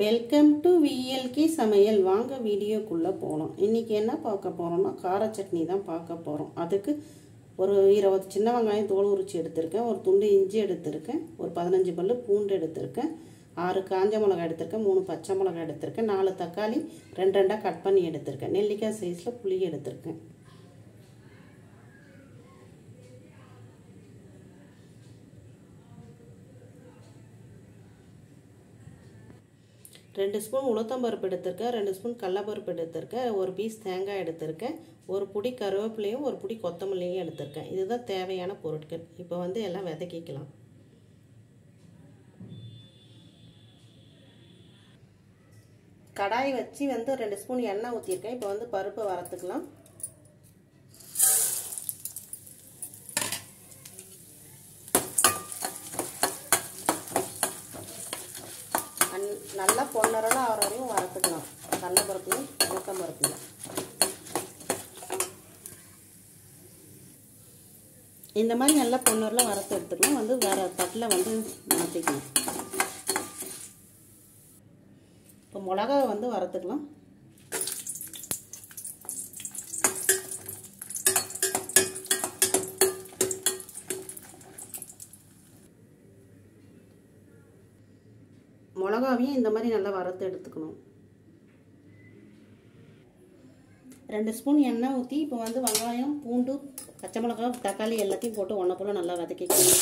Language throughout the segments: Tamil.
வெல்கம் டு விஎல்கே சமையல் வாங்க வீடியோக்குள்ளே போகலாம் இன்றைக்கி என்ன பார்க்க போகிறோம்னா கார சட்னி தான் பார்க்க போகிறோம் அதுக்கு ஒரு இருபது சின்ன வெங்காயம் தோல் உரிச்சு எடுத்திருக்கேன் ஒரு துண்டு இஞ்சி எடுத்திருக்கேன் ஒரு பதினஞ்சு பல்லு பூண்டு எடுத்திருக்கேன் ஆறு காஞ்ச மிளகாய் எடுத்திருக்கேன் மூணு பச்சை மிளகாய் எடுத்திருக்கேன் நாலு தக்காளி ரெண்டு ரெண்டாக கட் பண்ணி எடுத்திருக்கேன் நெல்லிக்காய் சைஸில் புளி எடுத்திருக்கேன் ரெண்டு ஸ்பூன் உளுத்தம்பருப்பு எடுத்திருக்கேன் ரெண்டு ஸ்பூன் கடலப்பருப்பு எடுத்திருக்கேன் ஒரு பீஸ் தேங்காய் எடுத்திருக்கேன் ஒரு புடி கருவேப்பிலையும் ஒரு புடி கொத்தமல்லியும் எடுத்திருக்கேன் இதுதான் தேவையான பொருட்கள் இப்போ வந்து எல்லாம் விதக்கிக்கலாம் கடாய் வச்சு வந்து ரெண்டு ஸ்பூன் எண்ணெய் ஊற்றிருக்கேன் இப்போ வந்து பருப்பை வறுத்துக்கலாம் நல்லா பொன்னரெல்லாம் ஆகிற வரையும் வறுத்துக்கலாம் கடலப்பருப்பையும் உளுத்தம் பருப்பையும் இந்த மாதிரி நல்லா பொன்னரில் வறுத்து எடுத்துக்கலாம் வந்து வேறு தட்டில் வந்து மாற்றிக்கலாம் இப்போ மிளகா வந்து வறுத்துக்கலாம் மிளகாவையும் இந்த மாதிரி நல்லா வறுத்து எடுத்துக்கணும் ரெண்டு ஸ்பூன் எண்ணெய் ஊற்றி இப்போ வந்து வெங்காயம் பூண்டு பச்சை மிளகா தக்காளி எல்லாத்தையும் போட்டு ஒன்றை போல் நல்லா வதக்கிக்கணும்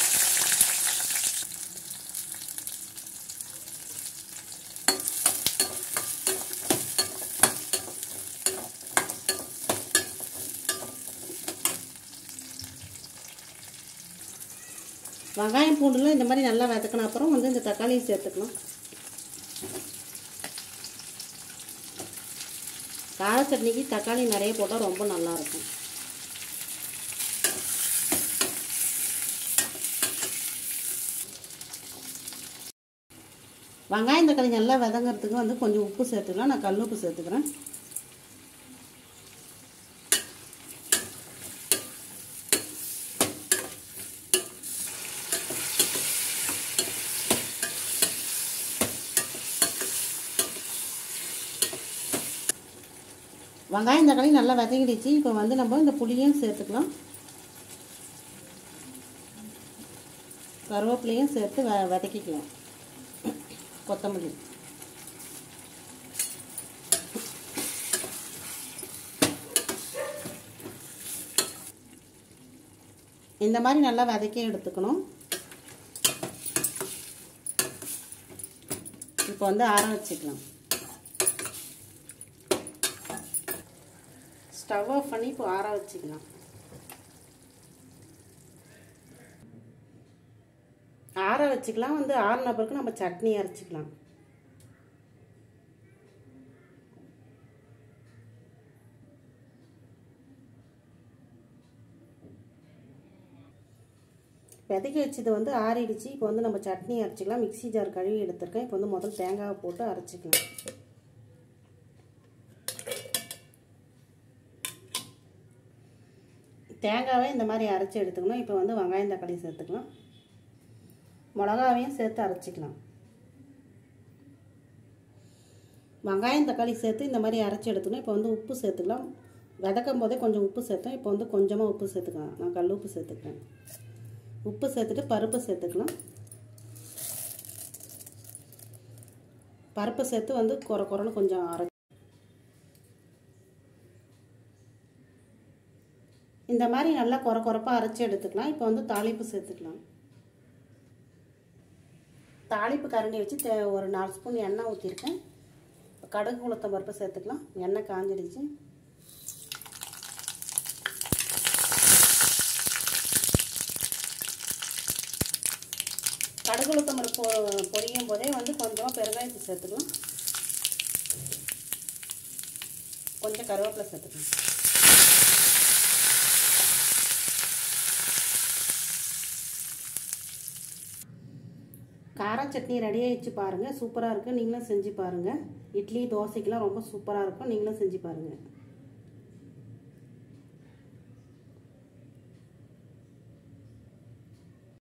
வெங்காயம் பூண்டுலாம் இந்த மாதிரி நல்லா வதக்கின அப்புறம் வந்து இந்த தக்காளியை சேர்த்துக்கலாம் கார சட்னிக்கு தக்காளி நிறைய போட்டால் ரொம்ப நல்லாயிருக்கும் வெங்காயம் தக்காளி நல்லா வதங்கிறதுக்கு வந்து கொஞ்சம் உப்பு சேர்த்துக்கலாம் நான் கல் உப்பு சேர்த்துக்கிறேன் வெங்காயம் தக்காளி நல்லா வதங்கிடுச்சு இப்போ வந்து நம்ம இந்த புளியும் சேர்த்துக்கலாம் கருவேப்பிலையும் சேர்த்து வ வதக்கிக்கலாம் கொத்தமல்லி இந்த மாதிரி நல்லா வதக்கி எடுத்துக்கணும் இப்போ வந்து ஆற வச்சுக்கலாம் ஸ்டவ் ஆஃப் பண்ணி இப்போ ஆற வச்சுக்கலாம் ஆற வச்சுக்கலாம் வந்து ஆறின பிறகு நம்ம சட்னி அரைச்சிக்கலாம் விதைக்கி வச்சது வந்து ஆறிடுச்சு இப்போ வந்து நம்ம சட்னி அரைச்சிக்கலாம் மிக்சி ஜார் கழுவி எடுத்திருக்கேன் இப்போ வந்து முதல் தேங்காவை போட்டு அரைச்சிக்கலாம் தேங்காவை இந்த மாதிரி அரைச்சி எடுத்துக்கணும் இப்போ வந்து வெங்காயம் தக்காளி சேர்த்துக்கலாம் மிளகாவையும் சேர்த்து அரைச்சிக்கலாம் வெங்காயம் தக்காளி சேர்த்து இந்த மாதிரி அரைச்சி எடுத்துக்கணும் இப்போ வந்து உப்பு சேர்த்துக்கலாம் விதக்கும் போதே கொஞ்சம் உப்பு சேர்த்தோம் இப்போ வந்து கொஞ்சமாக உப்பு சேர்த்துக்கலாம் நான் கல் உப்பு சேர்த்துக்கிறேன் உப்பு சேர்த்துட்டு பருப்பு சேர்த்துக்கலாம் பருப்பு சேர்த்து வந்து குறை குறைன்னு கொஞ்சம் அரை இந்த மாதிரி நல்லா குறை குறைப்பாக அரைச்சி எடுத்துக்கலாம் இப்போ வந்து தாளிப்பு சேர்த்துக்கலாம் தாளிப்பு கரண்டி வச்சு தே ஒரு நாலு ஸ்பூன் எண்ணெய் ஊற்றிருக்கேன் கடுகு உளுத்தம் பருப்பு சேர்த்துக்கலாம் எண்ணெய் காஞ்சிடுச்சு கடுகு உளுத்தம் பருப்பு பொரியும் போதே வந்து கொஞ்சமாக பெருங்காயத்தை சேர்த்துக்கலாம் கொஞ்சம் கருவேப்பிலை சேர்த்துக்கலாம் கார சட்னி ரெடி ஆகிடுச்சு பாருங்கள் சூப்பராக இருக்குது நீங்களும் செஞ்சு பாருங்கள் இட்லி தோசைக்கெலாம் ரொம்ப சூப்பராக இருக்கும் நீங்களும் செஞ்சு பாருங்கள்